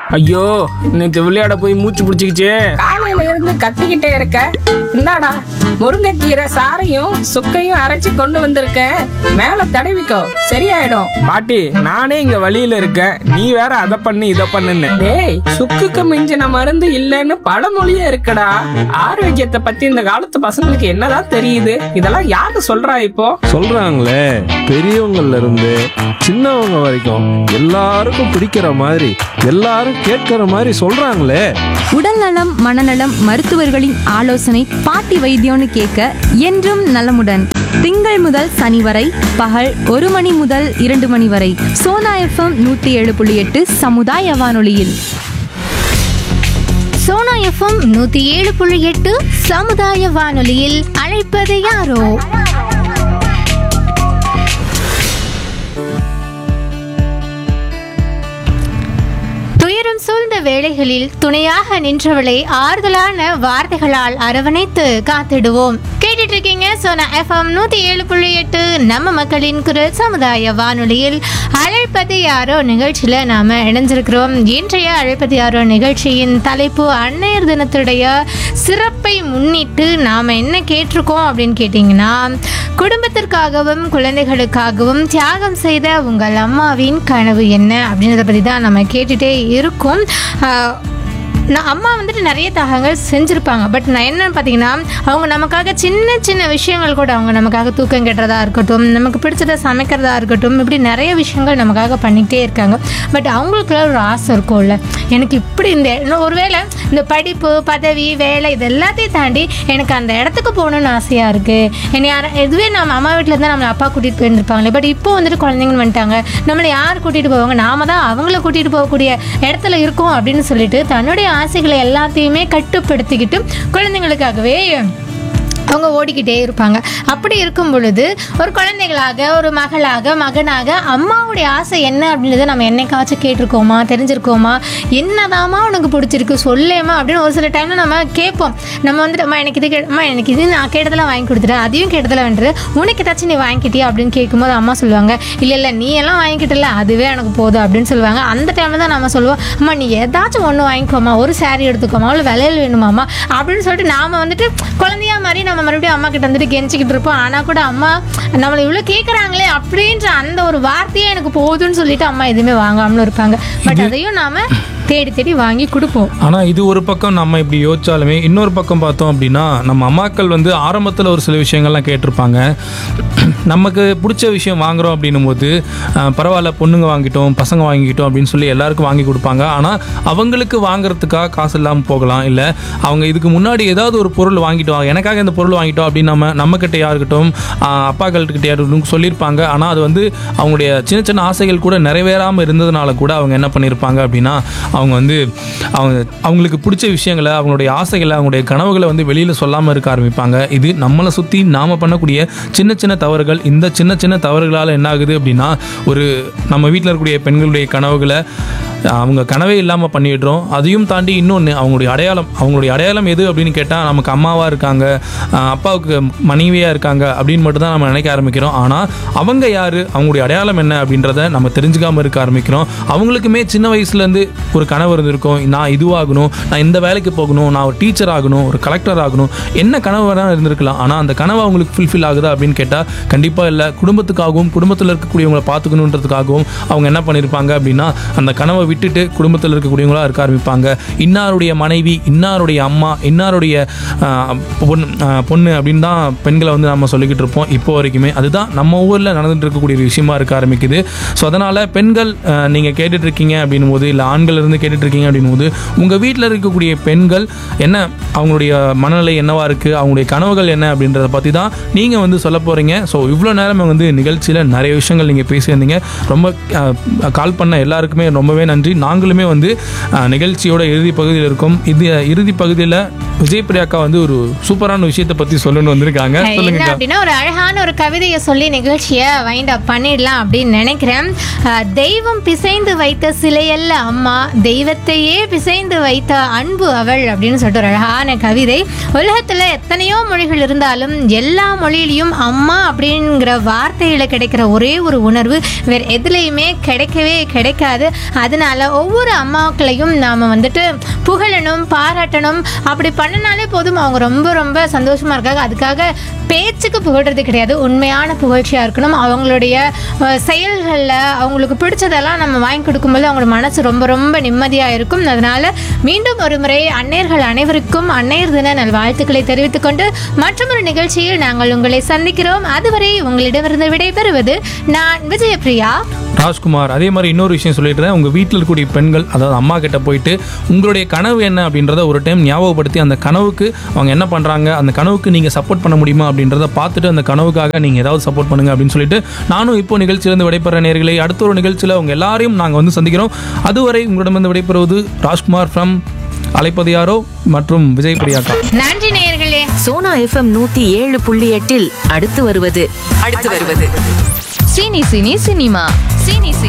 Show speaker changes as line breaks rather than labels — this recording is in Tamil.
ஐயோ நேற்று விளையாட போய் மூச்சு பிடிச்சிக்கிச்சே
காலையில இருந்து கத்திக்கிட்டே இருக்க இந்தாடா முருங்கைக்கீரை சாறையும் சுக்கையும் அரைச்சு கொண்டு வந்திருக்கேன் மேல தடவிக்கோ சரியாயிடும்
பாட்டி நானே இங்க வழியில இருக்கேன் நீ வேற அதை பண்ணு இதை பண்ணுன்னு
டேய் சுக்குக்கு மிஞ்சின மருந்து இல்லைன்னு பழமொழியே இருக்குடா ஆரோக்கியத்தை பத்தி இந்த காலத்து பசங்களுக்கு என்னதான் தெரியுது இதெல்லாம் யாரு சொல்றா இப்போ
சொல்றாங்களே பெரியவங்கள்ல இருந்து சின்னவங்க வரைக்கும் எல்லாருக்கும் பிடிக்கிற மாதிரி எல்லாரும் கேட்கிற மாதிரி சொல்றாங்களே
உடல் நலம் மனநலம் மருத்துவர்களின் ஆலோசனை பாட்டி வைத்தியம்னு கேட்க என்றும் நலமுடன் திங்கள் முதல் சனி வரை பகல் ஒரு மணி முதல் இரண்டு மணி வரை சோனா எஃப்எம் நூத்தி ஏழு புள்ளி எட்டு சமுதாய வானொலியில்
சோனா எஃப்எம் நூத்தி ஏழு புள்ளி எட்டு சமுதாய வானொலியில் அழைப்பது யாரோ துயரம் சூழ்ந்த வேளைகளில் துணையாக நின்றவளை ஆறுதலான வார்த்தைகளால் அரவணைத்து காத்திடுவோம் கேட்டுட்டு இருக்கீங்க சோனா எஃப்எம் நூத்தி ஏழு புள்ளி எட்டு நம்ம மக்களின் குரல் சமுதாய வானொலியில் அழைப்பது யாரோ நிகழ்ச்சியில நாம இணைஞ்சிருக்கிறோம் இன்றைய அழைப்பது யாரோ நிகழ்ச்சியின் தலைப்பு அன்னையர் தினத்துடைய சிறப்பை முன்னிட்டு நாம என்ன கேட்டிருக்கோம் அப்படின்னு கேட்டிங்கன்னா குடும்பத்திற்காகவும் குழந்தைகளுக்காகவும் தியாகம் செய்த உங்கள் அம்மாவின் கனவு என்ன அப்படின்றத பற்றி தான் நம்ம கேட்டுட்டே இருக்கோம் ஆஹ், நான் அம்மா வந்துட்டு நிறைய தியாகங்கள் செஞ்சுருப்பாங்க பட் நான் என்னன்னு பார்த்தீங்கன்னா அவங்க நமக்காக சின்ன சின்ன விஷயங்கள் கூட அவங்க நமக்காக தூக்கம் கட்டுறதா இருக்கட்டும் நமக்கு பிடிச்சதை சமைக்கிறதா இருக்கட்டும் இப்படி நிறைய விஷயங்கள் நமக்காக பண்ணிக்கிட்டே இருக்காங்க பட் அவங்களுக்குள்ள ஒரு ஆசை இருக்கும்ல எனக்கு இப்படி இந்த இன்னும் ஒருவேளை இந்த படிப்பு பதவி வேலை இது எல்லாத்தையும் தாண்டி எனக்கு அந்த இடத்துக்கு போகணும்னு ஆசையாக இருக்குது என்னை யார இதுவே நம்ம அம்மா வீட்டில் இருந்தால் நம்மளை அப்பா கூட்டிகிட்டு போயிருந்துருப்பாங்களே பட் இப்போ வந்துட்டு குழந்தைங்கன்னு வந்துட்டாங்க நம்மளை யார் கூட்டிகிட்டு போவாங்க நாம தான் அவங்கள கூட்டிகிட்டு போகக்கூடிய இடத்துல இருக்கோம் அப்படின்னு சொல்லிட்டு தன்னுடைய ஆசைகளை எல்லாத்தையுமே கட்டுப்படுத்திக்கிட்டு குழந்தைங்களுக்காகவே அவங்க ஓடிக்கிட்டே இருப்பாங்க அப்படி இருக்கும் பொழுது ஒரு குழந்தைகளாக ஒரு மகளாக மகனாக அம்மாவுடைய ஆசை என்ன அப்படின்றத நம்ம என்னைக்காச்சும் கேட்டிருக்கோமா தெரிஞ்சிருக்கோமா என்னதாம்மா உனக்கு பிடிச்சிருக்கு சொல்லேம்மா அப்படின்னு ஒரு சில டைம்ல நம்ம கேட்போம் நம்ம வந்துட்டு அம்மா எனக்கு இது கே அம்மா எனக்கு இது நான் கேட்டதெல்லாம் வாங்கி கொடுத்துட்டேன் அதையும் கேட்டதெல்லாம் வந்துட்டு உனக்கு ஏதாச்சும் நீ வாங்கிக்கிட்டியா அப்படின்னு கேட்கும்போது அம்மா சொல்லுவாங்க இல்லை இல்லை நீ எல்லாம் வாங்கிக்கிட்டல அதுவே எனக்கு போதும் அப்படின்னு சொல்லுவாங்க அந்த டைம்ல தான் நம்ம சொல்லுவோம் அம்மா நீ ஏதாச்சும் ஒன்று வாங்கிக்கோமா ஒரு saree எடுத்துக்கோமா இல்லை விலையில் வேணுமாம்மா அப்படின்னு சொல்லிட்டு நாம வந்துட்டு குழந்தையா மாதிரி நம்ம மறுபடியும் அம்மா கிட்ட வந்துட்டு கெஞ்சிக்கிட்டு இருப்போம் ஆனால் கூட அம்மா நம்மளை இவ்வளோ கேட்குறாங்களே அப்படின்ற அந்த ஒரு வார்த்தையே எனக்கு போதும்னு சொல்லிட்டு அம்மா எதுவுமே வாங்காமலும் இருப்பாங்க பட் அதையும் நாம தேடி தேடி வாங்கி கொடுப்போம்
ஆனால் இது ஒரு பக்கம் நம்ம இப்படி யோசிச்சாலுமே இன்னொரு பக்கம் பார்த்தோம் அப்படின்னா நம்ம அம்மாக்கள் வந்து ஆரம்பத்தில் ஒரு சில விஷயங்கள்லாம் கேட்டிருப்பாங்க நமக்கு பிடிச்ச விஷயம் வாங்குறோம் அப்படின்னும் போது அஹ், பரவாயில்ல பொண்ணுங்க வாங்கிட்டோம் பசங்க வாங்கிக்கிட்டோம் அப்படின்னு சொல்லி எல்லாருக்கும் வாங்கி கொடுப்பாங்க ஆனால் அவங்களுக்கு வாங்குறதுக்காக காசு இல்லாமல் போகலாம் இல்லை அவங்க இதுக்கு முன்னாடி ஏதாவது ஒரு பொருள் வாங்கிட்டோம் எனக்காக இந்த பொருள் வாங்கிட்டோம் அப்படின்னு நம்ம நம்மக்கிட்ட யாருக்கிட்டும் அப்பாக்கள்கிட்ட யாருக்கிட்டும் சொல்லியிருப்பாங்க ஆனால் அது வந்து அவங்களுடைய சின்ன சின்ன ஆசைகள் கூட நிறைவேறாமல் இருந்ததுனால கூட அவங்க என்ன பண்ணியிருப்பாங்க அப்படின்னா அவங்க வந்து அவங்க அவங்களுக்கு பிடிச்ச விஷயங்களை அவங்களுடைய ஆசைகளை அவங்களுடைய கனவுகளை வந்து வெளியில் சொல்லாமல் இருக்க ஆரம்பிப்பாங்க இது நம்மளை சுற்றி நாம் பண்ணக்கூடிய சின்ன சின்ன தவறுகள் இந்த சின்ன சின்ன தவறுகளால் என்ன ஆகுது அப்படின்னா ஒரு நம்ம வீட்டில் இருக்கக்கூடிய பெண்களுடைய கனவுகளை அவங்க கனவே இல்லாமல் பண்ணிடுறோம் அதையும் தாண்டி இன்னொன்று அவங்களுடைய அடையாளம் அவங்களுடைய அடையாளம் எது அப்படின்னு கேட்டால் நமக்கு அம்மாவாக இருக்காங்க ஆஹ் அப்பாவுக்கு மனைவியாக இருக்காங்க அப்படின்னு மட்டும் தான் நம்ம நினைக்க ஆரம்பிக்கிறோம் ஆனால் அவங்க யார் அவங்களுடைய அடையாளம் என்ன அப்படின்றத நம்ம தெரிஞ்சுக்காம இருக்க ஆரம்பிக்கிறோம் அவங்களுக்குமே சின்ன வயசுலேருந்து ஒரு கனவு இருந்திருக்கும் நான் இதுவாகணும் நான் இந்த வேலைக்கு போகணும் நான் ஒரு டீச்சர் ஆகணும் ஒரு கலெக்டர் ஆகணும் என்ன கனவு வேணால் இருந்திருக்கலாம் ஆனால் அந்த கனவு அவங்களுக்கு ஃபுல்ஃபில் ஆகுதா அப்படின்னு கேட்டால் கண்டிப்பாக இல்லை குடும்பத்துக்காகவும் குடும்பத்தில் இருக்கக்கூடியவங்களை பார்த்துக்கணுன்றதுக்காகவும் அவங்க என்ன பண்ணியிருப்பாங்க அப்படின்னா அந்த கனவை விட்டுட்டு குடும்பத்தில் இருக்கக்கூடியவங்களா இருக்க ஆரம்பிப்பாங்க இன்னாருடைய மனைவி இன்னாருடைய அம்மா இன்னாருடைய ஆஹ், பொண்ணு ஆஹ், பொண்ணு அப்படின்னு தான் பெண்களை வந்து நம்ம சொல்லிக்கிட்டு இருப்போம் இப்போ வரைக்குமே அதுதான் நம்ம ஊரில் நடந்துட்டு இருக்கக்கூடிய ஒரு விஷயமா இருக்க ஆரம்பிக்குது ஸோ அதனால் பெண்கள் நீங்கள் கேட்டுட்டு இருக்கீங்க அப்படின்னும் போது இல்லை ஆண்கள் இருந்து கேட்டுட்டு இருக்கீங்க அப்படின்னும் போது உங்கள் வீட்டில் இருக்கக்கூடிய பெண்கள் என்ன அவங்களுடைய மனநிலை என்னவா இருக்குது அவங்களுடைய கனவுகள் என்ன அப்படின்றத பற்றி தான் நீங்கள் வந்து சொல்ல போகிறீங்க ஸோ இவ்வளோ நேரம் வந்து நிகழ்ச்சியில் நிறைய விஷயங்கள் நீங்கள் பேசியிருந்தீங்க ரொம்ப கால் பண்ண எல்லாருக்குமே ரொம்பவே நன்றி நாங்களுமே வந்து அஹ், நிகழ்ச்சியோட இறுதி பகுதியில் இருக்கோம் இது இறுதி பகுதியில் விஜய் பிரியாக்கா வந்து ஒரு சூப்பரான விஷயத்தை பற்றி சொல்லணும்னு வந்திருக்காங்க
என்ன
சொல்லுங்கக்கா
அப்படின்னா ஒரு அழகான ஒரு கவிதையை சொல்லி நிகழ்ச்சியை வைண்ட் அப் பண்ணிடலாம் அப்படின்னு நினைக்கிறேன் அஹ், தெய்வம் பிசைந்து வைத்த சிலையல்ல அம்மா தெய்வத்தையே பிசைந்து வைத்த அன்பு அவள் அப்படின்னு சொல்லிட்டு ஒரு அழகான கவிதை உலகத்துல எத்தனையோ மொழிகள் இருந்தாலும் எல்லா மொழியிலையும் அம்மா அப்படிங்கிற வார்த்தையில கிடைக்கிற ஒரே ஒரு உணர்வு வேற எதுலையுமே கிடைக்கவே கிடைக்காது அதனால அதனால ஒவ்வொரு அம்மாக்களையும் நாம் வந்துட்டு புகழணும் பாராட்டணும் அப்படி பண்ணினாலே போதும் அவங்க ரொம்ப ரொம்ப சந்தோஷமா இருக்காங்க அதுக்காக பேச்சுக்கு புகழ்றது கிடையாது உண்மையான புகழ்ச்சியாக இருக்கணும் அவங்களுடைய அஹ், செயல்களில் அவங்களுக்கு பிடிச்சதெல்லாம் நம்ம வாங்கி கொடுக்கும்போது அவங்களோட மனசு ரொம்ப ரொம்ப நிம்மதியாக இருக்கும் அதனால மீண்டும் ஒரு முறை அன்னையர்கள் அனைவருக்கும் அன்னையர் தின நல்வாழ்த்துக்களை தெரிவித்துக் கொண்டு மற்றொரு நிகழ்ச்சியில் நாங்கள் உங்களை சந்திக்கிறோம் அதுவரை உங்களிடமிருந்து விடைபெறுவது நான் விஜயபிரியா
ராஜ்குமார் அதே மாதிரி இன்னொரு விஷயம் சொல்லிடுறேன் உங்கள் வீட்டில் இருக்கக்கூடிய பெண்கள் அதாவது அம்மா கிட்ட போயிட்டு உங்களுடைய கனவு என்ன அப்படின்றத ஒரு டைம் ஞாபகப்படுத்தி அந்த கனவுக்கு அவங்க என்ன பண்ணுறாங்க அந்த கனவுக்கு நீங்கள் சப்போர்ட் பண்ண முடியுமா அப்படின்றத பார்த்துட்டு அந்த கனவுக்காக நீங்கள் ஏதாவது சப்போர்ட் பண்ணுங்க அப்படின்னு சொல்லிட்டு நானும் இப்போ நிகழ்ச்சியிலிருந்து விடைபெற நேர்களை அடுத்த ஒரு நிகழ்ச்சியில் உங்கள் எல்லாரையும் நாங்கள் வந்து சந்திக்கிறோம் அதுவரை உங்களிடமிருந்து விடைபெறுவது ராஜ்குமார் ஃப்ரம் அழைப்பது யாரோ மற்றும் விஜய் பிரியாக்கா
நன்றி நேயர்களே
சோனா எஃப்எம் நூத்தி ஏழு புள்ளி எட்டில் அடுத்து வருவது அடுத்து வருவது
சீனி சினி சினிமா சீனி சினி